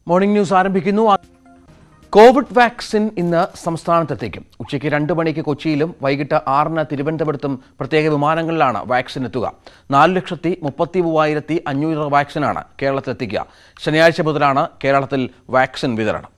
Morning news ആരംഭിക്കുന്നു covid vaccine ഇന്ന് സംസ്ഥാനത്തെത്തിക്കും ഉച്ചയ്ക്ക് രണ്ട് മണിക്ക് കൊച്ചിയിലും വൈകിട്ട് ആറിന് തിരുവനന്തപുരത്തും പ്രത്യേക വിമാനങ്ങളിലാണ് വാക്സിൻ എത്തുക നാല് ലക്ഷത്തി മുപ്പത്തി മൂവായിരത്തി അഞ്ഞൂറ് വാക്സിനാണ് കേരളത്തിലെത്തിക്കുക ശനിയാഴ്ച മുതലാണ് കേരളത്തിൽ വാക്സിൻ വിതരണം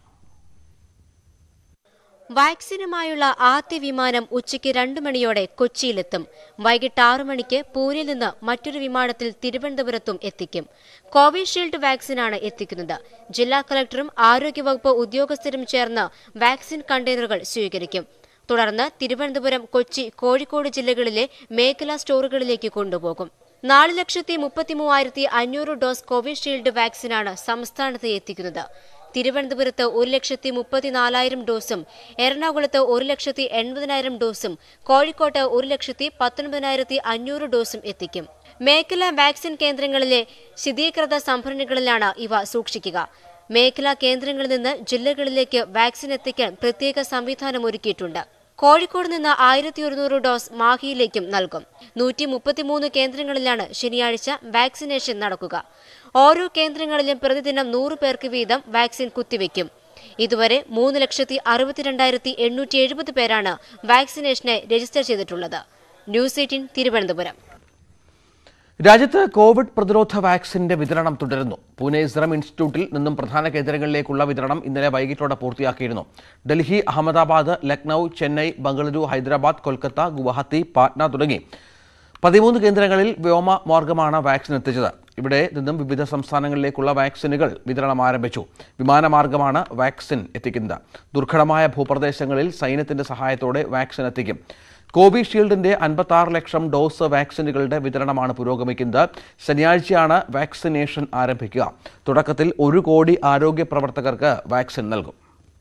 വാക്സിനുമായുള്ള ആദ്യ വിമാനം ഉച്ചയ്ക്ക് രണ്ടു മണിയോടെ കൊച്ചിയിലെത്തും വൈകിട്ട് ആറു മണിക്ക് പൂരിൽ നിന്ന് മറ്റൊരു വിമാനത്തിൽ തിരുവനന്തപുരത്തും എത്തിക്കും കോവിഷീൽഡ് വാക്സിനാണ് എത്തിക്കുന്നത് ജില്ലാ കളക്ടറും ആരോഗ്യവകുപ്പ് ഉദ്യോഗസ്ഥരും ചേർന്ന് വാക്സിൻ കണ്ടെയ്നറുകൾ സ്വീകരിക്കും തുടർന്ന് തിരുവനന്തപുരം കൊച്ചി കോഴിക്കോട് ജില്ലകളിലെ മേഖലാ സ്റ്റോറുകളിലേക്ക് കൊണ്ടുപോകും നാല് ലക്ഷത്തി മുപ്പത്തി മൂവായിരത്തി അഞ്ഞൂറ് ഡോസ് കോവിഷീൽഡ് വാക്സിനാണ് സംസ്ഥാനത്ത് എത്തിക്കുന്നത് തിരുവനന്തപുരത്ത് ഒരു ലക്ഷത്തി മുപ്പത്തിനാലായിരം ഡോസും എറണാകുളത്ത് ഒരു ലക്ഷത്തി എൺപതിനായിരം ഡോസും കോഴിക്കോട്ട് ഒരു ലക്ഷത്തി പത്തൊൻപതിനായിരത്തി അഞ്ഞൂറ് ഡോസും എത്തിക്കും മേഖലാ വാക്സിൻ കേന്ദ്രങ്ങളിലെ ശീതീകൃത സംഭരണികളിലാണ് ഇവ സൂക്ഷിക്കുക മേഖലാ കേന്ദ്രങ്ങളിൽ നിന്ന് ജില്ലകളിലേക്ക് വാക്സിൻ എത്തിക്കാൻ പ്രത്യേക സംവിധാനം ഒരുക്കിയിട്ടുണ്ട് കോഴിക്കോട് നിന്ന് ആയിരത്തി ഒരുന്നൂറ് ഡോസ് മാഹിയിലേക്കും നൽകും നൂറ്റി മുപ്പത്തിമൂന്ന് കേന്ദ്രങ്ങളിലാണ് ശനിയാഴ്ച വാക്സിനേഷൻ നടക്കുക ഓരോ കേന്ദ്രങ്ങളിലും പ്രതിദിനം നൂറ് പേർക്ക് വീതം വാക്സിൻ കുത്തിവെക്കും ഇതുവരെ മൂന്ന് ലക്ഷത്തി അറുപത്തിരണ്ടായിരത്തി എണ്ണൂറ്റി എഴുപത് പേരാണ് വാക്സിനേഷനെ രജിസ്റ്റർ ചെയ്തിട്ടുള്ളത് ന്യൂസ് എയ്റ്റീൻ തിരുവനന്തപുരം രാജ്യത്ത് കോവിഡ് പ്രതിരോധ വാക്സിന്റെ വിതരണം തുടരുന്നു പൂനെ സിറം ഇൻസ്റ്റിറ്റ്യൂട്ടിൽ നിന്നും പ്രധാന കേന്ദ്രങ്ങളിലേക്കുള്ള വിതരണം ഇന്നലെ വൈകിട്ടോടെ പൂർത്തിയാക്കിയിരുന്നു ഡൽഹി അഹമ്മദാബാദ് ലക്നൌ ചെന്നൈ ബംഗളൂരു ഹൈദരാബാദ് കൊൽക്കത്ത ഗുവാഹത്തി പാറ്റ്ന തുടങ്ങി പതിമൂന്ന് കേന്ദ്രങ്ങളിൽ വ്യോമ മാർഗമാണ് വാക്സിൻ എത്തിച്ചത് ഇവിടെ നിന്നും വിവിധ സംസ്ഥാനങ്ങളിലേക്കുള്ള വാക്സിനുകൾ വിതരണം ആരംഭിച്ചു വിമാനമാർഗമാണ് വാക്സിൻ എത്തിക്കുന്നത് ദുർഘടമായ ഭൂപ്രദേശങ്ങളിൽ സൈന്യത്തിന്റെ സഹായത്തോടെ വാക്സിൻ എത്തിക്കും കോവിഷീൽഡിന്റെ അൻപത്തി ആറ് ലക്ഷം ഡോസ് വാക്സിനുകളുടെ വിതരണമാണ് പുരോഗമിക്കുന്നത് ശനിയാഴ്ചയാണ് വാക്സിനേഷൻ ആരംഭിക്കുക തുടക്കത്തിൽ ഒരു കോടി ആരോഗ്യ പ്രവർത്തകർക്ക് വാക്സിൻ നൽകും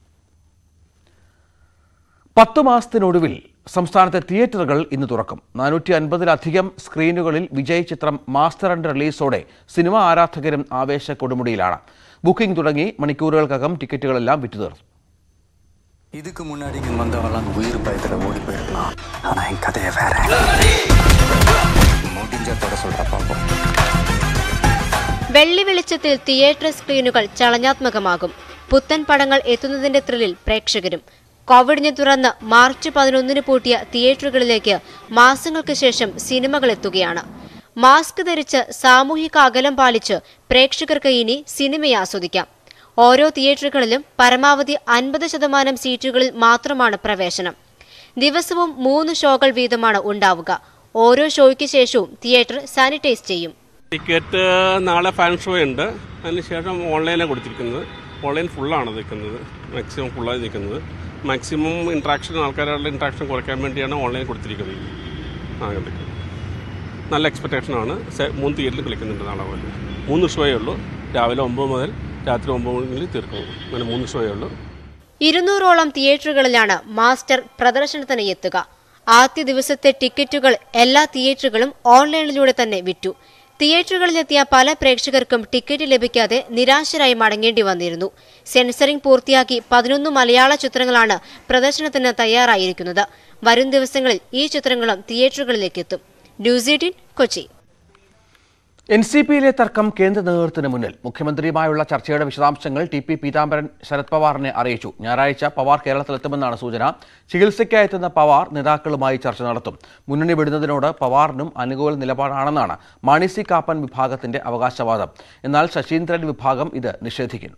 പത്ത് മാസത്തിനൊടുവിൽ സംസ്ഥാനത്തെ തിയേറ്ററുകൾ ഇന്ന് തുറക്കും നാനൂറ്റി അൻപതിലധികം സ്ക്രീനുകളിൽ വിജയ് ചിത്രം മാസ്റ്റർ ആൻഡ് റിലീസോടെ സിനിമാ ആരാധകരും ആവേശ കൊടുമുടിയിലാണ് ബുക്കിംഗ് തുടങ്ങി മണിക്കൂറുകൾക്കകം ടിക്കറ്റുകളെല്ലാം വിറ്റുതീർന്നു இதுக்கு முன்னாடி இங்க வந்தவெல்லாம் உயிர் பயத்துல ஓடி போயிருக்கலாம் ஆனா என் கதையை வேற முடிஞ்ச தொட சொல்ற பாப்போம் വെള്ളി വെളിച്ചത്തിൽ തിയേറ്റർ സ്ക്രീനുകൾ ചലനാത്മകമാകും പുത്തൻ പടങ്ങൾ എത്തുന്നതിന്റെ ത്രില്ലിൽ പ്രേക്ഷകരും കോവിഡിനെ തുറന്ന് മാർച്ച് പതിനൊന്നിന് പൂട്ടിയ തിയേറ്ററുകളിലേക്ക് മാസങ്ങൾക്ക് ശേഷം സിനിമകൾ എത്തുകയാണ് മാസ്ക് ധരിച്ച് സാമൂഹിക അകലം പാലിച്ച് പ്രേക്ഷകർക്ക് ഇനി സിനിമയെ ആസ്വദിക്കാം ഓരോ തിയേറ്ററുകളിലും പരമാവധി അൻപത് ശതമാനം സീറ്റുകളിൽ മാത്രമാണ് പ്രവേശനം ദിവസവും മൂന്ന് ഷോകൾ വീതമാണ് ഉണ്ടാവുക ഓരോ ഷോയ്ക്ക് ശേഷവും തിയേറ്റർ സാനിറ്റൈസ് ചെയ്യും ടിക്കറ്റ് നാളെ ഫാൻ ഷോ ഉണ്ട് അതിനുശേഷം ഓൺലൈനാണ് കൊടുത്തിരിക്കുന്നത് ഓൺലൈൻ ഫുള്ളാണ് നിൽക്കുന്നത് മാക്സിമം ഫുള്ളായി നിൽക്കുന്നത് മാക്സിമം ഇൻട്രാക്ഷൻ ആൾക്കാരുടെ ഇൻട്രാക്ഷൻ കുറയ്ക്കാൻ വേണ്ടിയാണ് ഓൺലൈൻ കൊടുത്തിരിക്കുന്നത് ആ അതൊക്കെ നല്ല എക്സ്പെക്റ്റേഷനാണ് സെ- മൂന്ന് തിയേറ്ററിൽ കളിക്കുന്നുണ്ട് നാളെ പോലെ മൂന്ന് ഷോയേ ഉള്ളൂ രാവിലെ ഒമ്പത് മുതൽ രാത്രി ഒമ്പത് മണിയിൽ തീർക്കും അങ്ങനെ മൂന്ന് ഷോയേ ഉള്ളൂ ഇരുന്നൂറോളം തിയേറ്ററുകളിലാണ് മാസ്റ്റർ പ്രദർശനത്തിന് എത്തുക ആദ്യ ദിവസത്തെ ടിക്കറ്റുകൾ എല്ലാ തിയേറ്ററുകളും ഓൺലൈനിലൂടെ തന്നെ വിറ്റു തിയേറ്ററുകളിലെത്തിയ പല പ്രേക്ഷകർക്കും ടിക്കറ്റ് ലഭിക്കാതെ നിരാശരായി മടങ്ങേണ്ടി വന്നിരുന്നു സെൻസറിംഗ് പൂർത്തിയാക്കി പതിനൊന്ന് മലയാള ചിത്രങ്ങളാണ് പ്രദർശനത്തിന് തയ്യാറായിരിക്കുന്നത് വരും ദിവസങ്ങളിൽ ഈ ചിത്രങ്ങളും തിയേറ്ററുകളിലേക്ക് എത്തും news eighteen Kochi N C പിയിലെ തർക്കം കേന്ദ്ര നേതൃത്വത്തിന് മുന്നിൽ മുഖ്യമന്ത്രിയുമായുള്ള ചർച്ചയുടെ വിശദാംശങ്ങൾ ടി പി പീതാംബരൻ ശരത് പവാറിനെ അറിയിച്ചു ഞായറാഴ്ച പവാർ കേരളത്തിലെത്തുമെന്നാണ് സൂചന ചികിത്സയ്ക്കായി എത്തുന്ന പവാർ നേതാക്കളുമായി ചർച്ച നടത്തും മുന്നണി വിടുന്നതിനോട് പവാറിനും അനുകൂല നിലപാടാണെന്നാണ് മാണി സി കാപ്പൻ വിഭാഗത്തിന്റെ അവകാശവാദം എന്നാൽ ശശീന്ദ്രൻ വിഭാഗം ഇത് നിഷേധിക്കുന്നു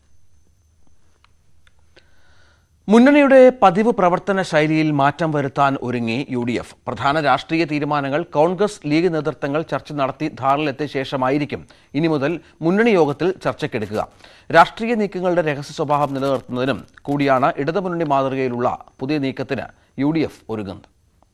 മുന്നണിയുടെ പതിവ് പ്രവർത്തന ശൈലിയിൽ മാറ്റം വരുത്താൻ ഒരുങ്ങി യു ഡി എഫ് പ്രധാന രാഷ്ട്രീയ തീരുമാനങ്ങൾ കോൺഗ്രസ് ലീഗ് നേതൃത്വങ്ങൾ ചർച്ച നടത്തി ധാരണയിലെത്തിയ ശേഷമായിരിക്കും ഇനി മുതൽ മുന്നണി യോഗത്തിൽ ചർച്ചയ്ക്കെടുക്കുക രാഷ്ട്രീയ നീക്കങ്ങളുടെ രഹസ്യ സ്വഭാവം നിലനിർത്തുന്നതിനും കൂടിയാണ് ഇടതുമുന്നണി മാതൃകയിലുള്ള പുതിയ നീക്കത്തിന് യു ഡി എഫ് ഒരുങ്ങുന്നത്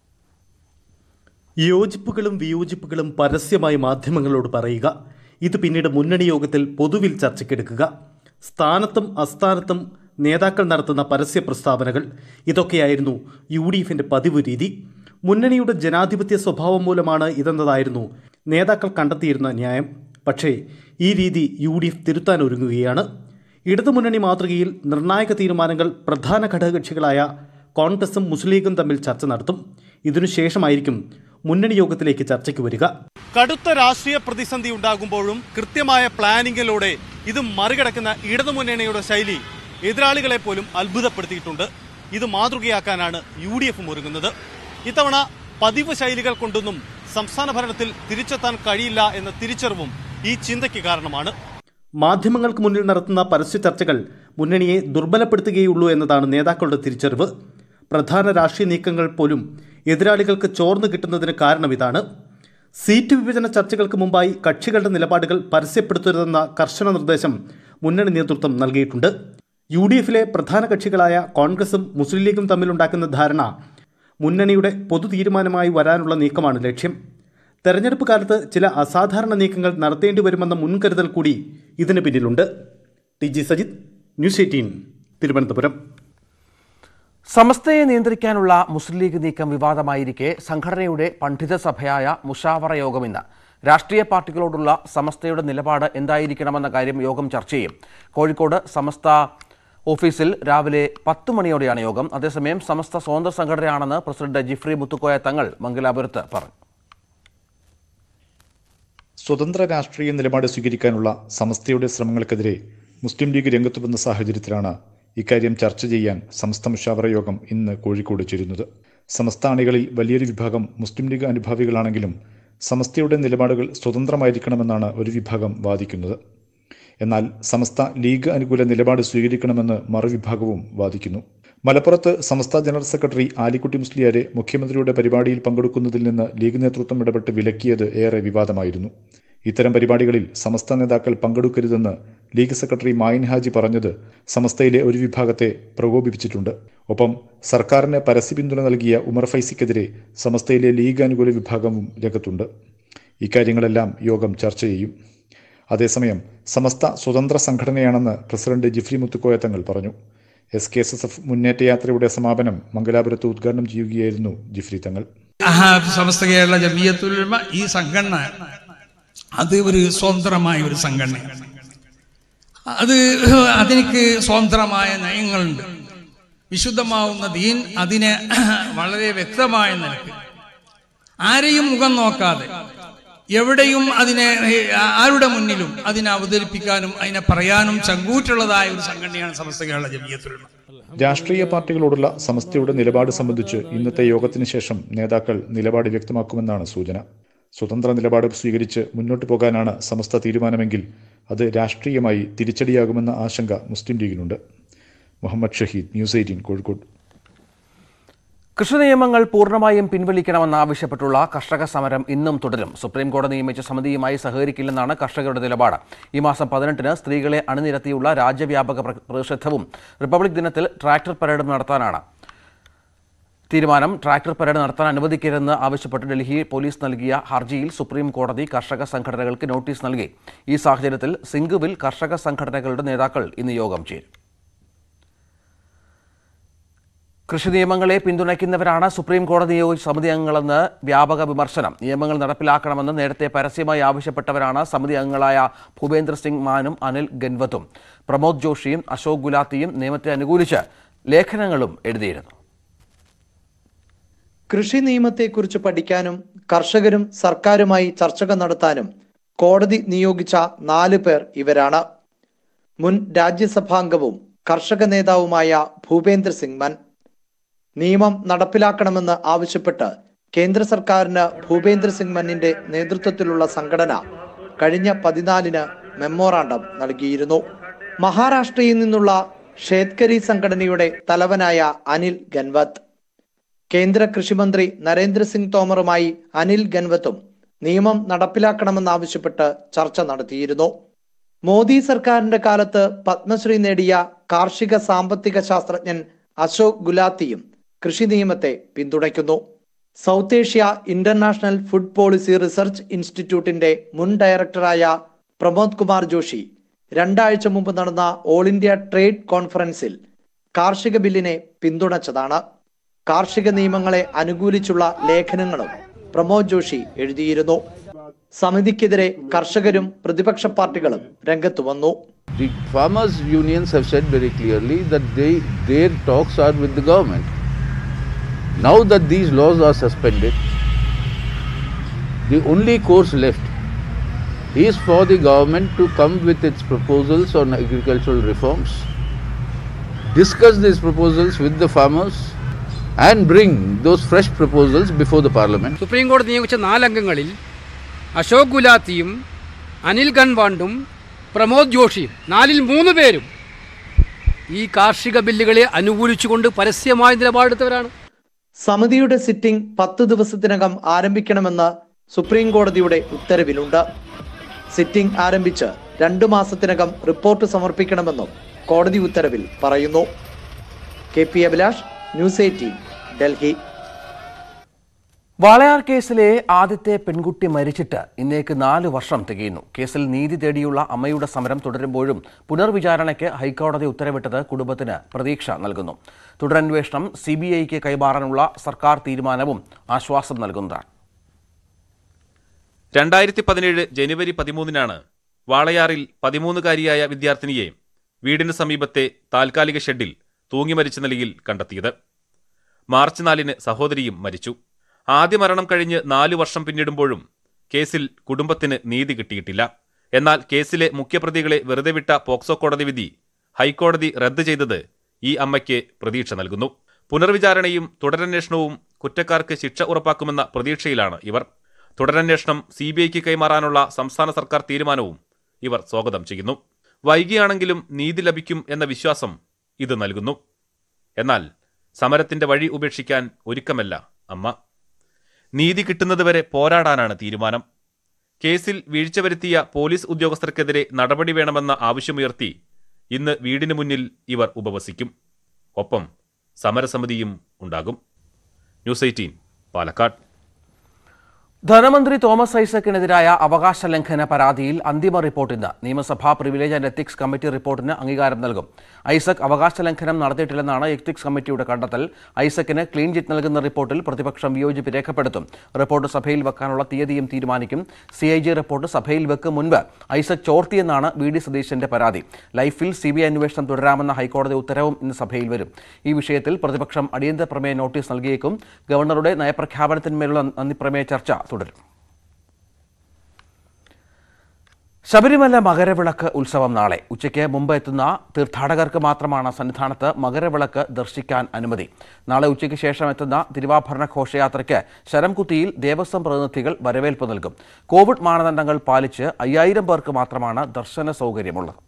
യോജിപ്പുകളും വിയോജിപ്പുകളും പരസ്യമായി മാധ്യമങ്ങളോട് പറയുക ഇത് പിന്നീട് മുന്നണി യോഗത്തിൽ പൊതുവിൽ ചർച്ചയ്ക്കെടുക്കുക സ്ഥാനത്തും അസ്ഥാനത്തും നേതാക്കൾ നടത്തുന്ന പരസ്യ പ്രസ്താവനകൾ ഇതൊക്കെയായിരുന്നു യു ഡി എഫിൻ്റെ പതിവ് രീതി മുന്നണിയുടെ ജനാധിപത്യ സ്വഭാവം മൂലമാണ് ഇതെന്നതായിരുന്നു നേതാക്കൾ കണ്ടെത്തിയിരുന്ന ന്യായം പക്ഷേ ഈ രീതി യു ഡി എഫ് തിരുത്താൻ ഒരുങ്ങുകയാണ് ഇടതുമുന്നണി മാതൃകയിൽ നിർണായക തീരുമാനങ്ങൾ പ്രധാന ഘടകകക്ഷികളായ കോൺഗ്രസും മുസ്ലിം ലീഗും തമ്മിൽ ചർച്ച നടത്തും ഇതിനുശേഷമായിരിക്കും മുന്നണി യോഗത്തിലേക്ക് ചർച്ചയ്ക്ക് വരിക കടുത്ത രാഷ്ട്രീയ പ്രതിസന്ധി ഉണ്ടാകുമ്പോഴും കൃത്യമായ പ്ലാനിങ്ങിലൂടെ ഇത് മറികടക്കുന്ന ഇടതുമുന്നണിയുടെ ശൈലി എതിരാളികളെ പോലും അത്ഭുതപ്പെടുത്തിയിട്ടുണ്ട് ഇത് മാതൃകയാക്കാനാണ് യു ഡി എഫും ഒരുങ്ങുന്നത് ഇത്തവണ പതിവ് ശൈലികൾ കൊണ്ടൊന്നും സംസ്ഥാന ഭരണത്തിൽ തിരിച്ചെത്താൻ കഴിയില്ല എന്ന തിരിച്ചറിവും ഈ ചിന്തയ്ക്ക് കാരണമാണ് മാധ്യമങ്ങൾക്ക് മുന്നിൽ നടത്തുന്ന പരസ്യ ചർച്ചകൾ മുന്നണിയെ ദുർബലപ്പെടുത്തുകയുള്ളൂ എന്നതാണ് നേതാക്കളുടെ തിരിച്ചറിവ് പ്രധാന രാഷ്ട്രീയ നീക്കങ്ങൾ പോലും എതിരാളികൾക്ക് ചോർന്നു കിട്ടുന്നതിന് കാരണം ഇതാണ് സീറ്റ് വിഭജന ചർച്ചകൾക്ക് മുമ്പായി കക്ഷികളുടെ നിലപാടുകൾ പരസ്യപ്പെടുത്തരുതെന്ന കർശന നിർദ്ദേശം മുന്നണി നേതൃത്വം നൽകിയിട്ടുണ്ട് യു ഡി എഫിലെ പ്രധാന കക്ഷികളായ കോൺഗ്രസും മുസ്ലിം ലീഗും തമ്മിലുണ്ടാക്കുന്ന ധാരണ മുന്നണിയുടെ പൊതു തീരുമാനമായി വരാനുള്ള നീക്കമാണ് ലക്ഷ്യം തെരഞ്ഞെടുപ്പ് കാലത്ത് ചില അസാധാരണ നീക്കങ്ങൾ നടത്തേണ്ടി വരുമെന്ന മുൻകരുതൽ കൂടി ഇതിന് പിന്നിലുണ്ട് T G Sajith news eighteen Thiruvananthapuram സമസ്തയെ നിയന്ത്രിക്കാനുള്ള മുസ്ലിം ലീഗ് നീക്കം വിവാദമായിരിക്കെ സംഘടനയുടെ പണ്ഡിത സഭയായ മുഷാവറ യോഗം ഇന്ന് രാഷ്ട്രീയ പാർട്ടികളോടുള്ള സമസ്തയുടെ നിലപാട് എന്തായിരിക്കണമെന്ന കാര്യം യോഗം ചർച്ച ചെയ്യും കോഴിക്കോട് സമസ്ത ഓഫീസിൽ രാവിലെ പത്ത് മണിയോടെയാണ് യോഗം അതേസമയം സമസ്ത സ്വതന്ത്ര സംഘടനയാണെന്ന് പ്രസിഡന്റ് ജിഫ്രി മുത്തുക്കോയ തങ്ങൾ മംഗലാപുരത്ത് പറഞ്ഞു സ്വതന്ത്ര രാഷ്ട്രീയ നിലപാട് സ്വീകരിക്കാനുള്ള സമസ്തയുടെ ശ്രമങ്ങൾക്കെതിരെ മുസ്ലിം ലീഗ് രംഗത്ത് വന്ന സാഹചര്യത്തിലാണ് ഇക്കാര്യം ചർച്ച ചെയ്യാൻ സമസ്ത മുഷാവറ യോഗം ഇന്ന് കോഴിക്കോട് ചേരുന്നത് സമസ്ത അണികളിൽ വലിയൊരു വിഭാഗം മുസ്ലിം ലീഗ് അനുഭാവികളാണെങ്കിലും സമസ്തയുടെ നിലപാടുകൾ സ്വതന്ത്രമായിരിക്കണമെന്നാണ് ഒരു വിഭാഗം വാദിക്കുന്നത് എന്നാൽ സമസ്ത ലീഗ് അനുകൂല നിലപാട് സ്വീകരിക്കണമെന്ന് മറുവിഭാഗവും വാദിക്കുന്നു മലപ്പുറത്ത് സമസ്ത ജനറൽ സെക്രട്ടറി ആലിക്കുട്ടി മുസ്ലിയാരെ മുഖ്യമന്ത്രിയുടെ പരിപാടിയിൽ പങ്കെടുക്കുന്നതിൽ നിന്ന് ലീഗ് നേതൃത്വം ഇടപെട്ട് വിലക്കിയത് ഏറെ വിവാദമായിരുന്നു ഇത്തരം പരിപാടികളിൽ സമസ്ത നേതാക്കൾ പങ്കെടുക്കരുതെന്ന് ലീഗ് സെക്രട്ടറി മായിൻ ഹാജി പറഞ്ഞത് സമസ്തയിലെ ഒരു വിഭാഗത്തെ പ്രകോപിപ്പിച്ചിട്ടുണ്ട് ഒപ്പം സർക്കാരിന് പരസ്യ പിന്തുണ നൽകിയ ഉമർ ഫൈസിക്കെതിരെ സമസ്തയിലെ ലീഗ് അനുകൂല വിഭാഗവും രംഗത്തുണ്ട് ഇക്കാര്യങ്ങളെല്ലാം യോഗം ചർച്ച ചെയ്യും അതേസമയം സമസ്ത സ്വതന്ത്ര സംഘടനയാണെന്ന് പ്രസിഡന്റ് ജിഫ്രി മുത്തുക്കോയ തങ്ങൾ പറഞ്ഞു S K S S F മുന്നേറ്റ യാത്രയുടെ സമാപനം മംഗലാപുരത്ത് ഉദ്ഘാടനം ചെയ്യുകയായിരുന്നു ജിഫ്രി തങ്ങൾ സമസ്ത കേരള ജമിയത്തുലമ ഈ സംഘടന അത് ഒരു സ്വതന്ത്രമായ ഒരു സംഘടനയാണ് അത് അതിനക്ക് സ്വതന്ത്രമായ നയങ്ങളുണ്ട് വിശുദ്ധമാവുന്ന ദീൻ അതിനെ വളരെ വ്യക്തമായ നിലക്ക് ആരെയും മുഖം നോക്കാതെ എവിടെയും അതിനെ ആരുടെ മുന്നിലും അതിനെ അവതരിപ്പിക്കാനും അതിനെ പറയാനും ചങ്കൂറ്റുള്ളതായ ഒരു സംഘടനയാണ് സമസ്ത കേരള ജമിയത്തുലമ രാഷ്ട്രീയ പാർട്ടികളോടുള്ള സമസ്തയുടെ നിലപാട് സംബന്ധിച്ച് ഇന്നത്തെ യോഗത്തിന് ശേഷം നേതാക്കൾ നിലപാട് വ്യക്തമാക്കുമെന്നാണ് സൂചന സ്വതന്ത്ര നിലപാട് സ്വീകരിച്ച് മുന്നോട്ട് പോകാനാണ് സമസ്ത തീരുമാനമെങ്കിൽ അത് രാഷ്ട്രീയമായി തിരിച്ചടിയാകുമെന്ന ആശങ്ക മുസ്ലിം ലീഗിനുണ്ട് മുഹമ്മദ് ഷഹീദ് ന്യൂസ് എയ്റ്റീൻ കോഴിക്കോട് കൃഷി നിയമങ്ങൾ പൂർണ്ണമായും പിൻവലിക്കണമെന്നാവശ്യപ്പെട്ടുള്ള കർഷക സമരം ഇന്നും തുടരും സുപ്രീം കോടതി നിയമിച്ച സമിതിയുമായി സഹകരിക്കില്ലെന്നാണ് കർഷകരുടെ നിലപാട് ഈ മാസം പതിനെട്ടിന് സ്ത്രീകളെ അണിനിരത്തിയുള്ള രാജ്യവ്യാപക പ്ര- പ്രതിഷേധവും റിപ്പബ്ലിക് ദിനത്തിൽ ട്രാക്ടർ പരേഡും നടത്താനാണ് തീരുമാനം ട്രാക്ടർ പരേഡ് നടത്താൻ അനുവദിക്കരുതെന്ന് ആവശ്യപ്പെട്ട് ഡൽഹി പോലീസ് നൽകിയ ഹർജിയിൽ സുപ്രീം കോടതി കർഷക സംഘടനകൾക്ക് നോട്ടീസ് നൽകി ഈ സാഹചര്യത്തിൽ സിംഗുവിൽ കർഷക സംഘടനകളുടെ നേതാക്കൾ ഇന്ന് യോഗം ചേരും കൃഷി നിയമങ്ങളെ പിന്തുണയ്ക്കുന്നവരാണ് സുപ്രീം കോടതി നിയോഗിച്ച സമിതി അംഗങ്ങളെന്ന് വ്യാപക വിമർശനം നിയമങ്ങൾ നടപ്പിലാക്കണമെന്ന് നേരത്തെ പരസ്യമായി ആവശ്യപ്പെട്ടവരാണ് സമിതി അംഗങ്ങളായ ഭൂപേന്ദ്ര സിംഗ് മാനും അനിൽ ഗൻവത്തും പ്രമോദ് ജോഷിയും അശോക് ഗുലാത്തിയും നിയമത്തെ അനുകൂലിച്ച് ലേഖനങ്ങളും എഴുതിയിരുന്നു കൃഷി നിയമത്തെക്കുറിച്ച് പഠിക്കാനും കർഷകരും സർക്കാരുമായി ചർച്ചകൾ നടത്താനും കോടതി നിയോഗിച്ച നാല് പേർ ഇവരാണ് മുൻ രാജ്യസഭാംഗവും കർഷക നേതാവുമായ ഭൂപേന്ദ്ര സിംഗ് മൻ നിയമം നടപ്പിലാക്കണമെന്ന് ആവശ്യപ്പെട്ട് കേന്ദ്ര സർക്കാരിന് ഭൂപേന്ദ്ര സിംഗ് മന്നിന്റെ നേതൃത്വത്തിലുള്ള സംഘടന കഴിഞ്ഞ പതിനാലിന് മെമ്മോറാണ്ടം നൽകിയിരുന്നു മഹാരാഷ്ട്രയിൽ നിന്നുള്ള ഷേത്കരി സംഘടനയുടെ തലവനായ അനിൽ ഗൻവത്ത് കേന്ദ്ര കൃഷിമന്ത്രി നരേന്ദ്രസിംഗ് തോമറുമായി അനിൽ ഗൻവത്തും നിയമം നടപ്പിലാക്കണമെന്നാവശ്യപ്പെട്ട് ചർച്ച നടത്തിയിരുന്നു മോദി സർക്കാരിന്റെ കാലത്ത് പത്മശ്രീ നേടിയ കാർഷിക സാമ്പത്തിക ശാസ്ത്രജ്ഞൻ അശോക് ഗുലാത്തിയും കൃഷി നിയമത്തെ പിന്തുണയ്ക്കുന്നു south Asia international food policy research ഇൻസ്റ്റിറ്റ്യൂട്ടിന്റെ മുൻ ഡയറക്ടറായ പ്രമോദ് കുമാർ ജോഷി രണ്ടാഴ്ച മുമ്പ് നടന്ന ഓൾ ഇന്ത്യ ട്രേഡ് കോൺഫറൻസിൽ കാർഷിക ബില്ലിനെ പിന്തുണച്ചതാണ് കാർഷിക നിയമങ്ങളെ അനുകൂലിച്ചുള്ള ലേഖനങ്ങളും പ്രമോദ് ജോഷി എഴുതിയിരുന്നു സമിതിക്കെതിരെ കർഷകരും പ്രതിപക്ഷ പാർട്ടികളും രംഗത്തു വന്നു The farmers' unions have said very clearly that they, their talks are with the government. Now that these laws are suspended, the only course left is for the government to come with its proposals on agricultural reforms, discuss these proposals with the farmers, and bring those fresh proposals before the parliament. Supreme കോടതി നിയോഗിച്ച നാലംഗങ്ങളിൽ അശോക് ഗുലാത്തിയും അനിൽ ഗൻവാണ്ടും പ്രമോദ് ജോഷിയും നാലിൽ മൂന്ന് പേരും ഈ കാർഷിക ബില്ലുകളെ അനുകൂലിച്ചുകൊണ്ട് പരസ്യമായ നിലപാടെടുത്തവരാണ് സമിതിയുടെ sitting പത്ത് ദിവസത്തിനകം ആരംഭിക്കണമെന്ന് സുപ്രീം കോടതിയുടെ ഉത്തരവിലുണ്ട് സിറ്റിംഗ് ആരംഭിച്ച് രണ്ടു മാസത്തിനകം റിപ്പോർട്ട് സമർപ്പിക്കണമെന്നും കോടതി ഉത്തരവിൽ പറയുന്നു K P Abhilash news eighteen Delhi Walayar കേസിലെ ആദ്യത്തെ പെൺകുട്ടി മരിച്ചിട്ട് ഇന്നേക്ക് നാല് വർഷം തികയുന്നു കേസിൽ നീതി തേടിയുള്ള അമ്മയുടെ സമരം തുടരുമ്പോഴും പുനർവിചാരണയ്ക്ക് ഹൈക്കോടതി ഉത്തരവിട്ടത് കുടുംബത്തിന് പ്രതീക്ഷ നൽകുന്നു തുടരന്വേഷണം സി ബി ഐക്ക് കൈമാറാനുള്ള സർക്കാർ തീരുമാനവും ആശ്വാസം നൽകുന്നതാണ് രണ്ടായിരത്തി പതിനേഴ് ജനുവരി പതിമൂന്നിനാണ് വാളയാറിൽ പതിമൂന്നുകാരിയായ വിദ്യാർത്ഥിനിയെ വീടിന് സമീപത്തെ താൽക്കാലിക ഷെഡിൽ തൂങ്ങി മരിച്ച നിലയിൽ കണ്ടെത്തിയത് മാർച്ച് നാലിന് സഹോദരിയും മരിച്ചു ആദ്യ മരണം കഴിഞ്ഞ് നാലു വർഷം പിന്നിടുമ്പോഴും കേസിൽ കുടുംബത്തിന് നീതി കിട്ടിയിട്ടില്ല എന്നാൽ കേസിലെ മുഖ്യപ്രതികളെ വെറുതെ വിട്ട പോക്സോ കോടതി വിധി ഹൈക്കോടതി റദ്ദ് ചെയ്തത് ഈ അമ്മയ്ക്ക് പ്രതീക്ഷ നൽകുന്നു പുനർവിചാരണയും തുടരന്വേഷണവും കുറ്റക്കാർക്ക് ശിക്ഷ ഉറപ്പാക്കുമെന്ന പ്രതീക്ഷയിലാണ് ഇവർ തുടരന്വേഷണം സി ബി ഐക്ക് കൈമാറാനുള്ള സംസ്ഥാന സർക്കാർ തീരുമാനവും ഇവർ സ്വാഗതം ചെയ്യുന്നു വൈകിയാണെങ്കിലും നീതി ലഭിക്കും എന്ന വിശ്വാസം ഇത് നൽകുന്നു എന്നാൽ സമരത്തിന്റെ വഴി ഉപേക്ഷിക്കാൻ ഒരുക്കമല്ല അമ്മ നീതി കിട്ടുന്നതുവരെ പോരാടാനാണ് തീരുമാനം കേസിൽ വീഴ്ച വരുത്തിയ പോലീസ് ഉദ്യോഗസ്ഥർക്കെതിരെ നടപടി വേണമെന്ന ആവശ്യമുയർത്തി ഇന്ന് വീടിന് മുന്നിൽ ഇവർ ഉപവസിക്കും ഒപ്പം സമരസമിതിയും ഉണ്ടാകും ന്യൂസ് എയ്റ്റീൻ പാലക്കാട് ധനമന്ത്രി തോമസ് ഐസക്കിനെതിരായ അവകാശ ലംഘന പരാതിയിൽ അന്തിമ റിപ്പോർട്ട് ഇന്ന് നിയമസഭാ പ്രിവിലേജ് ആൻഡ് എത്തിക്സ് കമ്മിറ്റി റിപ്പോർട്ടിന് അംഗീകാരം നൽകും ഐസക് അവകാശ ലംഘനം നടത്തിയിട്ടില്ലെന്നാണ് എത്തിക്സ് കമ്മിറ്റിയുടെ കണ്ടെത്തൽ ഐസക്കിന് ക്ലീൻ ചിറ്റ് നൽകുന്ന റിപ്പോർട്ടിൽ പ്രതിപക്ഷം വിയോജിപ്പ് രേഖപ്പെടുത്തും റിപ്പോർട്ട് സഭയിൽ വെക്കാനുള്ള തീയതിയും തീരുമാനിക്കും സി ഐ ജി റിപ്പോർട്ട് സഭയിൽ വെക്കും മുൻപ് ഐസക് ചോർത്തിയെന്നാണ് വി ഡി സതീശന്റെ പരാതി ലൈഫിൽ സി ബി ഐ അന്വേഷണം തുടരാമെന്ന ഹൈക്കോടതി ഉത്തരവും ഇന്ന് സഭയിൽ വരും ഈ വിഷയത്തിൽ പ്രതിപക്ഷം അടിയന്തര പ്രമേയ നോട്ടീസ് നൽകിയേക്കും ഗവർണറുടെ നയപ്രഖ്യാപനത്തിന്മേലുള്ള നന്ദിപ്രമേയ ചർച്ച തുടരും ശബരിമല മകരവിളക്ക് ഉത്സവം നാളെ ഉച്ചയ്ക്ക് മുമ്പ് എത്തുന്ന തീർത്ഥാടകർക്ക് മാത്രമാണ് സന്നിധാനത്ത് മകരവിളക്ക് ദർശിക്കാൻ അനുമതി നാളെ ഉച്ചയ്ക്ക് ശേഷം എത്തുന്ന തിരുവാഭരണ ഘോഷയാത്രയ്ക്ക് ശരംകുത്തിയിൽ ദേവസ്വം പ്രതിനിധികൾ വരവേൽപ്പ് നൽകും കോവിഡ് മാനദണ്ഡങ്ങൾ പാലിച്ച് അയ്യായിരം പേർക്ക് മാത്രമാണ് ദർശന സൗകര്യമുള്ളത്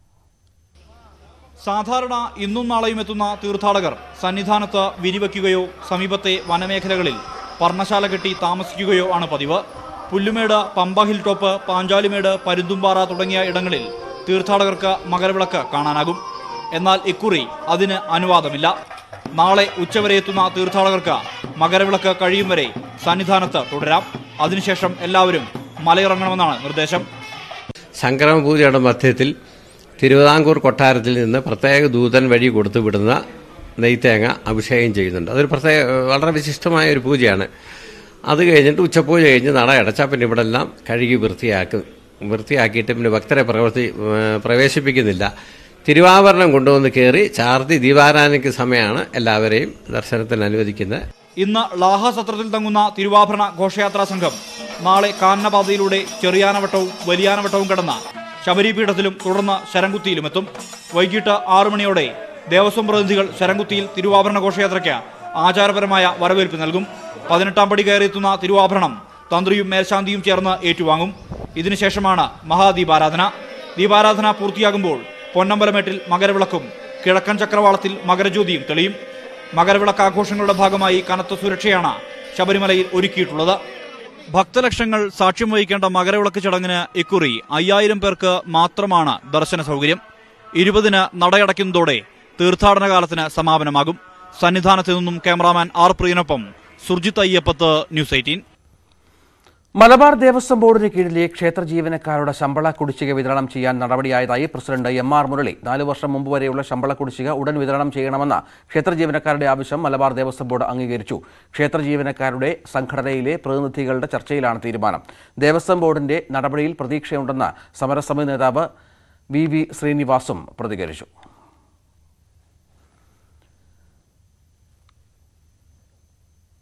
സാധാരണ ഇന്നും നാളെയും എത്തുന്ന തീർത്ഥാടകർ സന്നിധാനത്ത് വിരിവയ്ക്കുകയോ സമീപത്തെ വനമേഖലകളിൽ പർണശാല കെട്ടി താമസിക്കുകയോ ആണ് പതിവ് പുല്ലുമേട് പമ്പ ഹിൽ ടോപ്പ് പാഞ്ചാലിമേട് പരുന്തുംപാറ തുടങ്ങിയ ഇടങ്ങളിൽ തീർത്ഥാടകർക്ക് മകരവിളക്ക് കാണാനാകും എന്നാൽ ഇക്കുറി അതിന് അനുവാദമില്ല നാളെ ഉച്ചവരെ എത്തുന്ന തീർത്ഥാടകർക്ക് മകരവിളക്ക് കഴിയും വരെ സന്നിധാനത്ത് തുടരാം അതിനുശേഷം എല്ലാവരും മലയിറങ്ങണമെന്നാണ് നിർദ്ദേശം സംക്രമപൂജയുടെ മധ്യത്തിൽ തിരുവിതാംകൂർ കൊട്ടാരത്തിൽ നിന്ന് പ്രത്യേക ദൂതൻ വഴി കൊടുത്തുവിടുന്ന നെയ്ത്തേങ്ങ അഭിഷേകം ചെയ്യുന്നുണ്ട് അതൊരു പ്രത്യേക വളരെ വിശിഷ്ടമായ ഒരു പൂജയാണ് അത് കഴിഞ്ഞിട്ട് ഉച്ചപൂജ കഴിഞ്ഞ് നട അടച്ചാൽ പിന്നെ ഇവിടെ എല്ലാം കഴുകി വൃത്തിയാക്കും വൃത്തിയാക്കിയിട്ട് പിന്നെ ഭക്തരെ പ്രവർത്തി പ്രവേശിപ്പിക്കുന്നില്ല തിരുവാഭരണം കൊണ്ടുവന്ന് കയറി ചാർത്തി ദീപാരാധനയ്ക്ക് സമയമാണ് എല്ലാവരെയും ദർശനത്തിന് അനുവദിക്കുന്നത് ഇന്ന് ലാഹ സത്രത്തിൽ തങ്ങുന്ന തിരുവാഭരണ ഘോഷയാത്രാ സംഘം നാളെ കാനനപാതയിലൂടെ ചെറിയാനവട്ടവും വലിയാനവട്ടവും കടന്ന ശബരിപീഠത്തിലും തുടർന്ന് ശരംകുത്തിയിലും എത്തും വൈകിട്ട് ആറു മണിയോടെ ദേവസ്വം പ്രതിനിധികൾ ശരംകുത്തിയിൽ തിരുവാഭരണ ഘോഷയാത്രയ്ക്ക് ആചാരപരമായ വരവേൽപ്പ് നൽകും പതിനെട്ടാം പടി കയറിയെത്തുന്ന തിരുവാഭരണം തന്ത്രിയും മേൽശാന്തിയും ചേർന്ന് ഏറ്റുവാങ്ങും ഇതിനുശേഷമാണ് മഹാദീപാരാധന ദീപാരാധന പൂർത്തിയാകുമ്പോൾ പൊന്നമ്പലമേട്ടിൽ മകരവിളക്കും കിഴക്കൻ ചക്രവാളത്തിൽ മകരജ്യോതിയും തെളിയും മകരവിളക്ക് ആഘോഷങ്ങളുടെ ഭാഗമായി കനത്ത സുരക്ഷയാണ് ശബരിമലയിൽ ഒരുക്കിയിട്ടുള്ളത് ഭക്തലക്ഷങ്ങൾ സാക്ഷ്യം വഹിക്കേണ്ട മകരവിളക്ക് ചടങ്ങിന് ഇക്കുറി അയ്യായിരം പേർക്ക് മാത്രമാണ് ദർശന സൗകര്യം ഇരുപതിന് നടയടയ്ക്കുന്നതോടെ തീർത്ഥാടന കാലത്തിന് സമാപനമാകും സന്നിധാനത്ത് നിന്നും ക്യാമറാമാൻ ആർ പ്രിയനൊപ്പം സുർജിത് അയ്യപ്പത്ത് ന്യൂസ് എയ്റ്റീൻ മലബാർ ദേവസ്വം ബോർഡിന് കീഴിലെ ക്ഷേത്ര ജീവനക്കാരുടെ ശമ്പള കുടിശ്ശിക വിതരണം ചെയ്യാൻ നടപടിയായതായി പ്രസിഡന്റ് എം ആർ മുരളി നാല് വർഷം മുമ്പ് വരെയുള്ള ശമ്പള കുടിശ്ശിക ഉടൻ വിതരണം ചെയ്യണമെന്ന ക്ഷേത്ര ജീവനക്കാരുടെ ആവശ്യം മലബാർ ദേവസ്വം ബോർഡ് അംഗീകരിച്ചു ക്ഷേത്ര ജീവനക്കാരുടെ സംഘടനയിലെ പ്രതിനിധികളുടെ ചർച്ചയിലാണ് തീരുമാനം ദേവസ്വം ബോർഡിന്റെ നടപടിയിൽ പ്രതീക്ഷയുണ്ടെന്ന് സമരസമിതി നേതാവ് വി വി ശ്രീനിവാസും പ്രതികരിച്ചു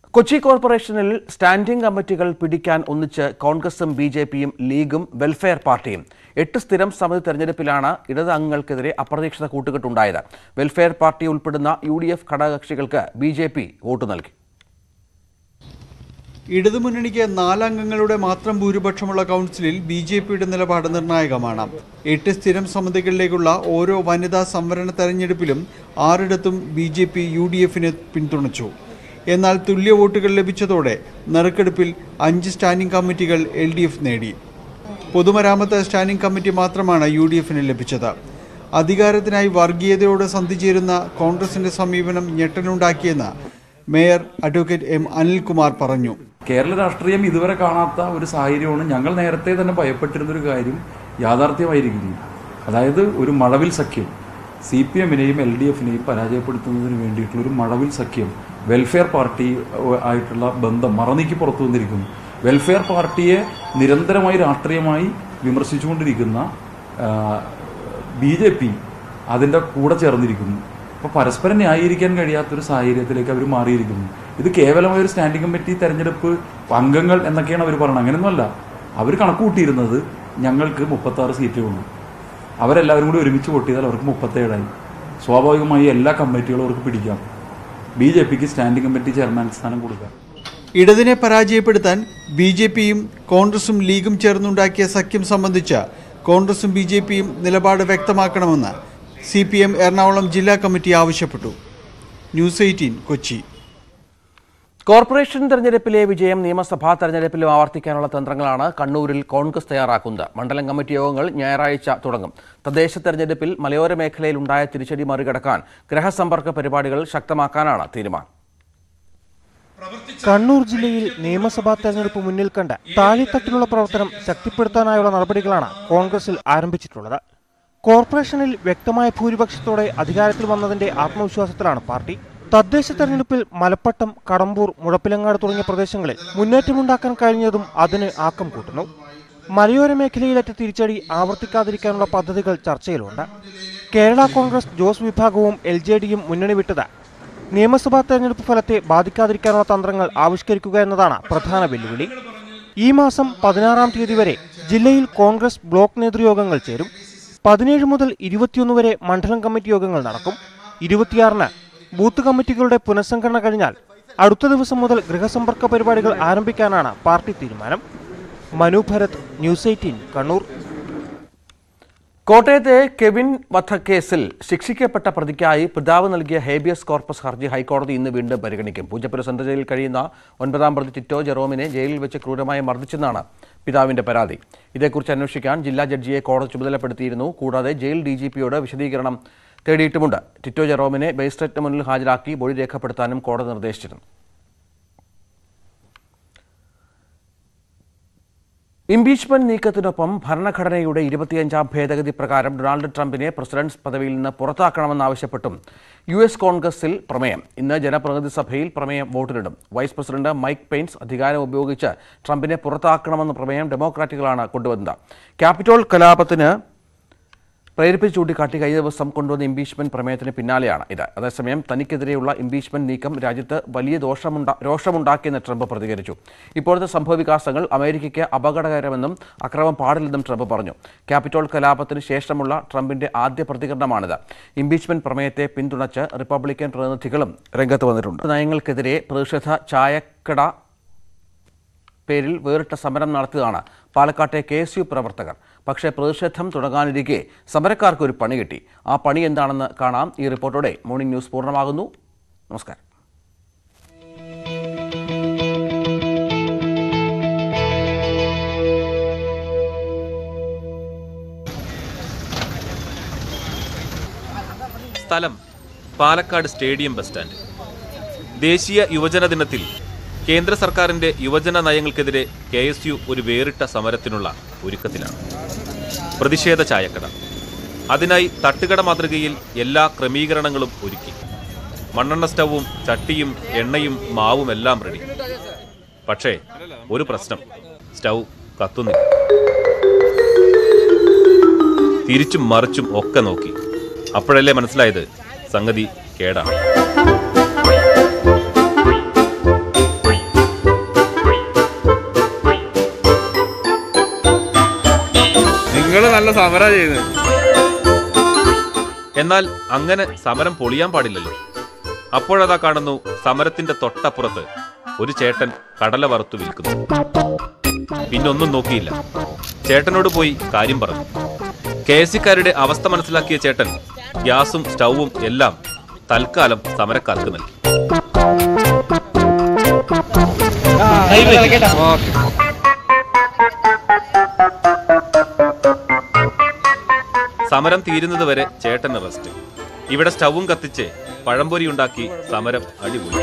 കൊച്ചി കോർപ്പറേഷനിൽ സ്റ്റാൻഡിംഗ് കമ്മിറ്റികൾ പിടിക്കാൻ ഒന്നിച്ച് കോൺഗ്രസും ബി ജെ പിയും ലീഗും വെൽഫെയർ പാർട്ടിയും എട്ട് സ്ഥിരം സമിതി തെരഞ്ഞെടുപ്പിലാണ് ഇടത് അംഗങ്ങൾക്കെതിരെ അപ്രതീക്ഷിത കൂട്ടുകെട്ടുണ്ടായത് വെൽഫെയർ പാർട്ടി ഉൾപ്പെടുന്ന യു ഡി എഫ് ഘടകകക്ഷികൾക്ക് ബി ജെ പി വോട്ട് നൽകി ഇടതുമുന്നണിക്ക് നാലംഗങ്ങളുടെ മാത്രം ഭൂരിപക്ഷമുള്ള കൗൺസിലിൽ ബി ജെ പിയുടെ നിലപാട് നിർണായകമാണ് എട്ട് സ്ഥിരം സമിതികളിലേക്കുള്ള ഓരോ വനിതാ സംവരണ തെരഞ്ഞെടുപ്പിലും ആറിടത്തും B J P U D എഫിനെ പിന്തുണച്ചു എന്നാൽ തുല്യ വോട്ടുകൾ ലഭിച്ചതോടെ നറുക്കെടുപ്പിൽ അഞ്ച് സ്റ്റാൻഡിംഗ് കമ്മിറ്റികൾ എൽ ഡി എഫ് നേടി പൊതുമരാമത്ത് സ്റ്റാൻഡിംഗ് കമ്മിറ്റി മാത്രമാണ് യു ഡി എഫിന് ലഭിച്ചത് അധികാരത്തിനായി വർഗീയതയോട് സന്ധി ചേരുന്ന കോൺഗ്രസിന്റെ സമീപനം ഞെട്ടലുണ്ടാക്കിയെന്ന് മേയർ അഡ്വക്കേറ്റ് എം അനിൽകുമാർ പറഞ്ഞു കേരള രാഷ്ട്രീയം ഇതുവരെ കാണാത്ത ഒരു സാഹചര്യമാണ് ഞങ്ങൾ നേരത്തെ തന്നെ ഭയപ്പെട്ടിരുന്നൊരു കാര്യം യാഥാർത്ഥ്യമായിരിക്കുന്നു അതായത് ഒരു മഴവിൽ സഖ്യം സി പി എമ്മിനെയും എൽ ഡി എഫിനെയും പരാജയപ്പെടുത്തുന്നതിന് വേണ്ടിയിട്ടുള്ള ഒരു മഴവിൽ സഖ്യം വെൽഫെയർ പാർട്ടി ആയിട്ടുള്ള ബന്ധം മറനീക്കി പുറത്തു വന്നിരിക്കുന്നു വെൽഫെയർ പാർട്ടിയെ നിരന്തരമായി രാഷ്ട്രീയമായി വിമർശിച്ചുകൊണ്ടിരിക്കുന്ന ബി ജെ പി അതിൻ്റെ കൂടെ ചേർന്നിരിക്കുന്നു അപ്പോൾ പരസ്പരം ന്യായീകരിക്കാൻ കഴിയാത്തൊരു സാഹചര്യത്തിലേക്ക് അവർ മാറിയിരിക്കുന്നു ഇത് കേവലമായ ഒരു സ്റ്റാൻഡിംഗ് കമ്മിറ്റി തെരഞ്ഞെടുപ്പ് അംഗങ്ങൾ എന്നൊക്കെയാണ് അവർ പറയുന്നത് അങ്ങനെയൊന്നുമല്ല അവർ കണക്ക് കൂട്ടിയിരുന്നത് ഞങ്ങൾക്ക് മുപ്പത്താറ് സീറ്റേ ഉള്ളൂ അവരെല്ലാവരും കൂടി ഒരുമിച്ച് വോട്ട് ചെയ്താൽ അവർക്ക് മുപ്പത്തേഴായി സ്വാഭാവികമായി എല്ലാ കമ്മിറ്റികളും അവർക്ക് പിടിക്കാം ബി ജെ പിക്ക് സ്റ്റാൻഡിംഗ് കമ്മിറ്റി ചെയർമാൻ സ്ഥാനം കൊടുക്കാം ഇടതിനെ പരാജയപ്പെടുത്താൻ ബി ജെ പിയും കോൺഗ്രസും ലീഗും ചേർന്നുണ്ടാക്കിയ സഖ്യം സംബന്ധിച്ച് കോൺഗ്രസും ബി ജെ പിയും നിലപാട് വ്യക്തമാക്കണമെന്ന് സി പി എം എറണാകുളം ജില്ലാ കമ്മിറ്റി ആവശ്യപ്പെട്ടു ന്യൂസ് എയ്റ്റീൻ കൊച്ചി കോർപ്പറേഷൻ തെരഞ്ഞെടുപ്പിലെ വിജയം നിയമസഭാ തെരഞ്ഞെടുപ്പിലും ആവർത്തിക്കാനുള്ള തന്ത്രങ്ങളാണ് കണ്ണൂരിൽ കോൺഗ്രസ് തയ്യാറാക്കുന്നത് മണ്ഡലം കമ്മിറ്റി യോഗങ്ങൾ ഞായറാഴ്ച തുടങ്ങും തദ്ദേശ തെരഞ്ഞെടുപ്പിൽ മലയോര മേഖലയിൽ ഉണ്ടായ തിരിച്ചടി മറികടക്കാൻ ഗ്രഹസമ്പർക്ക പരിപാടികൾ ശക്തമാക്കാനാണ് തീരുമാനം കണ്ണൂർ ജില്ലയിൽ നിയമസഭാ തെരഞ്ഞെടുപ്പ് മുന്നിൽ കണ്ട് താഴെത്തട്ടിലുള്ള പ്രവർത്തനം ശക്തിപ്പെടുത്താനായുള്ള നടപടികളാണ് കോൺഗ്രസിൽ ആരംഭിച്ചിട്ടുള്ളത് കോർപ്പറേഷനിൽ വ്യക്തമായ ഭൂരിപക്ഷത്തോടെ അധികാരത്തിൽ വന്നതിന്റെ ആത്മവിശ്വാസത്തിലാണ് പാർട്ടി തദ്ദേശ തെരഞ്ഞെടുപ്പിൽ മലപ്പട്ടം കടമ്പൂർ മുഴപ്പിലങ്ങാട് തുടങ്ങിയ പ്രദേശങ്ങളിൽ മുന്നേറ്റമുണ്ടാക്കാൻ കഴിഞ്ഞതും അതിന് ആക്കം കൂട്ടുന്നു മലയോര മേഖലയിലേറ്റ തിരിച്ചടി ആവർത്തിക്കാതിരിക്കാനുള്ള പദ്ധതികൾ ചർച്ചയിലുണ്ട് കേരള കോൺഗ്രസ് ജോസ് വിഭാഗവും എൽ ജെ ഡിയും മുന്നണി വിട്ടത് നിയമസഭാ തെരഞ്ഞെടുപ്പ് ഫലത്തെ ബാധിക്കാതിരിക്കാനുള്ള തന്ത്രങ്ങൾ ആവിഷ്കരിക്കുക എന്നതാണ് പ്രധാന വെല്ലുവിളി ഈ മാസം പതിനാറാം തീയതി വരെ ജില്ലയിൽ കോൺഗ്രസ് ബ്ലോക്ക് നേതൃയോഗങ്ങൾ ചേരും പതിനേഴ് മുതൽ ഇരുപത്തിയൊന്ന് വരെ മണ്ഡലം കമ്മിറ്റി യോഗങ്ങൾ നടക്കും ഇരുപത്തിയാറിന് ബൂത്ത് കമ്മിറ്റികളുടെ പുനഃസംഘടന കഴിഞ്ഞാൽ അടുത്ത ദിവസം മുതൽ ഗൃഹസമ്പർക്ക പരിപാടികൾ ആരംഭിക്കാനാണ് പാർട്ടി തീരുമാനം മനു ഭരത് ന്യൂസ് എയ്റ്റീൻ കണ്ണൂർ കോട്ടയത്തെ കെവിൻ വധക്കേസിൽ ശിക്ഷിക്കപ്പെട്ട പ്രതിക്കായി പിതാവ് നൽകിയ ഹേബിയസ് കോർപ്പസ് ഹർജി ഹൈക്കോടതി ഇന്ന് വീണ്ടും പരിഗണിക്കും പൂജപ്പുര സെൻട്രൽ ജയിലിൽ കഴിയുന്ന ഒൻപതാം പ്രതി ടിറ്റോ ജെറോമിനെ ജയിലിൽ വെച്ച് ക്രൂരമായി മർദ്ദിച്ചെന്നാണ് പിതാവിന്റെ പരാതി ഇതേക്കുറിച്ച് അന്വേഷിക്കാൻ ജില്ലാ ജഡ്ജിയെ കോടതി ചുമതലപ്പെടുത്തിയിരുന്നു കൂടാതെ ജയിൽ ഡി ജി പിയോട് വിശദീകരണം തേടിയിട്ടുമുണ്ട് ടിറ്റോ ജെറോമിനെ മജിസ്ട്രേറ്റിന് മുന്നിൽ ഹാജരാക്കി മൊഴി രേഖപ്പെടുത്താനും കോടതി നിർദ്ദേശിച്ചിരുന്നു ഇംപീച്ച്മെന്റ് നീക്കത്തിനൊപ്പം ഭരണഘടനയുടെ ഇരുപത്തിയഞ്ചാം ഭേദഗതി പ്രകാരം ഡൊണാൾഡ് ട്രംപിനെ പ്രസിഡന്റ് പദവിയിൽ നിന്ന് പുറത്താക്കണമെന്നാവശ്യപ്പെട്ടും യു എസ് കോൺഗ്രസിൽ പ്രമേയം ഇന്ന് ജനപ്രതിനിധി സഭയിൽ പ്രമേയം വോട്ടിനിടും വൈസ് പ്രസിഡന്റ് മൈക്ക് പെയിൻസ് അധികാരം ഉപയോഗിച്ച് ട്രംപിനെ പുറത്താക്കണമെന്ന പ്രമേയം ഡെമോക്രാറ്റുകളാണ് കൊണ്ടുവന്നത് ക്യാപിറ്റോൾ കലാപത്തിന് പ്രേരിപ്പിച്ച് ചൂണ്ടിക്കാട്ടി കഴിഞ്ഞ ദിവസം കൊണ്ടുവന്ന ഇംപീച്ച്മെന്റ് പ്രമേയത്തിന് പിന്നാലെയാണ് ഇത് അതേസമയം തനിക്കെതിരെയുള്ള ഇംപീച്ച്മെന്റ് നീക്കം രാജ്യത്ത് വലിയ ദോഷമുണ്ടാ രോഷമുണ്ടാക്കിയെന്ന് ട്രംപ് പ്രതികരിച്ചു ഇപ്പോഴത്തെ സംഭവവികാസങ്ങൾ അമേരിക്കയ്ക്ക് അപകടകരമെന്നും അക്രമം പാടില്ലെന്നും ട്രംപ് പറഞ്ഞു ക്യാപിറ്റോൾ കലാപത്തിന് ശേഷമുള്ള ട്രംപിന്റെ ആദ്യ പ്രതികരണമാണിത് ഇംപീച്ച്മെന്റ് പ്രമേയത്തെ പിന്തുണച്ച് റിപ്പബ്ലിക്കൻ പ്രതിനിധികളും രംഗത്ത് വന്നിട്ടുണ്ട് നയങ്ങൾക്കെതിരെ പ്രതിഷേധ ചായക്കട പേരിൽ വേറിട്ട സമരം നടത്തിയതാണ് പാലക്കാട്ടെ കെ എസ് യു പ്രവർത്തകർ പക്ഷേ പ്രതിഷേധം തുടങ്ങാനിരിക്കെ സമരക്കാർക്ക് ഒരു പണി കിട്ടി ആ പണി എന്താണെന്ന് കാണാം ഈ റിപ്പോർട്ടോടെ മോർണിംഗ് ന്യൂസ് പൂർണ്ണമാകുന്നു നമസ്കാരം സ്ഥലം പാലക്കാട് സ്റ്റേഡിയം ബസ് സ്റ്റാൻഡ് ദേശീയ യുവജന ദിനത്തിൽ കേന്ദ്ര സർക്കാരിന്റെ യുവജന നയങ്ങൾക്കെതിരെ കെ എസ് യു ഒരു വേറിട്ട സമരത്തിനുള്ള ഒരുക്കത്തിലാണ് പ്രതിഷേധ ചായക്കട അതിനായി തട്ടുകട മാതൃകയിൽ എല്ലാ ക്രമീകരണങ്ങളും ഒരുക്കി മണ്ണെണ്ണ സ്റ്റൗവും ചട്ടിയും എണ്ണയും മാവും എല്ലാം റെഡി പക്ഷേ ഒരു പ്രശ്നം സ്റ്റൗ കത്തുന്നില്ല തിരിച്ചും മറിച്ചും ഒക്കെ നോക്കി അപ്പോഴല്ലേ മനസ്സിലായത് സംഗതി കേടാണ് നല്ല സമര ചെയ്യുന്നത് എന്നാൽ അങ്ങനെ സമരം പൊളിയാൻ പാടില്ലല്ലോ അപ്പോഴതാ കാണുന്നു സമരത്തിന്റെ തൊട്ടപ്പുറത്ത് ഒരു ചേട്ടൻ കടല വറുത്തു വിൽക്കുന്നു പിന്നൊന്നും നോക്കിയില്ല ചേട്ടനോട് പോയി കാര്യം പറഞ്ഞു കെ എസ് സിക്കാരുടെ അവസ്ഥ മനസ്സിലാക്കിയ ചേട്ടൻ ഗ്യാസും സ്റ്റൗവും എല്ലാം തൽക്കാലം സമരക്കാർക്ക് നൽകി സമരം തീരുന്നത് വരെ ചേട്ടന് റെസ്റ്റ് ഇവിടെ സ്റ്റൗവും കത്തിച്ച് പഴംപൊരി ഉണ്ടാക്കി സമരം അടിപൊളി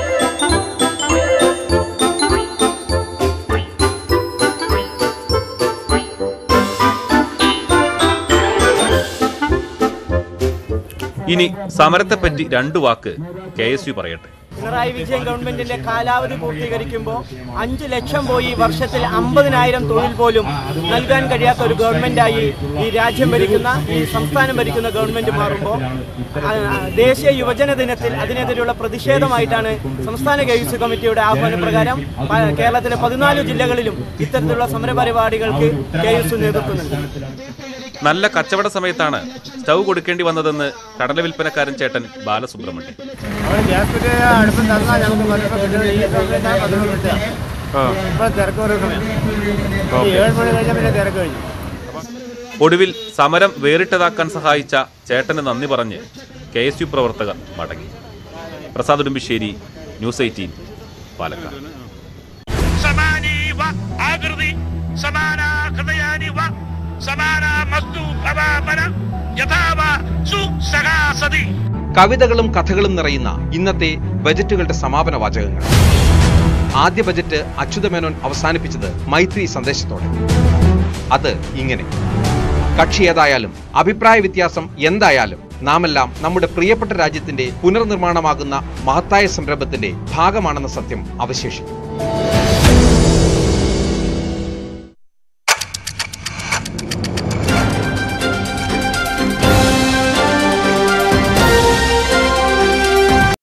ഇനി സമരത്തെപ്പറ്റി രണ്ടു വാക്ക് കെ എസ് യു പറയട്ടെ പിണറായി വിജയൻ ഗവൺമെന്റിന്റെ കാലാവധി പൂർത്തീകരിക്കുമ്പോൾ അഞ്ചു ലക്ഷം പോയി വർഷത്തിൽ അമ്പതിനായിരം തൊഴിൽ പോലും നൽകാൻ കഴിയാത്ത ഒരു ഗവൺമെന്റായി ഈ രാജ്യം ഭരിക്കുന്ന ഈ സംസ്ഥാനം ഭരിക്കുന്ന ഗവൺമെന്റ് മാറുമ്പോൾ ആ, ദേശീയ യുവജന ദിനത്തിൽ അതിനെതിരെയുള്ള പ്രതിഷേധമായിട്ടാണ് സംസ്ഥാന കെ യു സി കമ്മിറ്റിയുടെ ആഹ്വാനപ്രകാരം പ- കേരളത്തിലെ പതിനാല് ജില്ലകളിലും ഇത്തരത്തിലുള്ള സമരപരിപാടികൾക്ക് കെ യു സി നേതൃത്വം നൽകി നല്ല കച്ചവട സമയത്താണ് സ്റ്റൗ കൊടുക്കേണ്ടി വന്നതെന്ന് കടല വിൽപ്പനക്കാരൻ ചേട്ടൻ ബാലസുബ്രഹ്മണ്യൻ ഗ്യാസ് കുറ്റി അടുപ്പം തന്നാൽ നമുക്ക് പലപ്പോൾ കിട്ടുന്നത് ഈ സമയത്താണ് പതിനൊന്ന് കിട്ടുക ഇപ്പോൾ തിരക്ക് കുറേ സമയം ഈ ഏഴ് മണി കഴിഞ്ഞാൽ പിന്നെ തിരക്ക് കഴിഞ്ഞു ഒടുവിൽ സമരം വേറിട്ടതാക്കാൻ സഹായിച്ച ചേട്ടന് നന്ദി പറഞ്ഞ് കെ എസ് യു പ്രവർത്തകർ മടങ്ങി പ്രസാദ് ഉടുമ്പിശ്ശേരി ന്യൂസ് എയ്റ്റീൻ പാലക്കാട് സമാനീവ ആകൃതി സമാനാകൃതയാനി വ സമാന മസ്തു അവാപന യഥാവ സുസഹാസതി കവിതകളും കഥകളും നിറയുന്ന ഇന്നത്തെ ബജറ്റുകളുടെ സമാപന വാചകങ്ങൾ ആദ്യ ബജറ്റ് അച്യുതമേനോൻ അവസാനിപ്പിച്ചത് മൈത്രി സന്ദേശത്തോടെ അത് ഇങ്ങനെ കക്ഷി ഏതായാലും അഭിപ്രായ വ്യത്യാസം എന്തായാലും നാമെല്ലാം നമ്മുടെ പ്രിയപ്പെട്ട രാജ്യത്തിന്റെ പുനർനിർമ്മാണമാകുന്ന മഹത്തായ സംരംഭത്തിന്റെ ഭാഗമാണെന്ന സത്യം അവശേഷിക്കും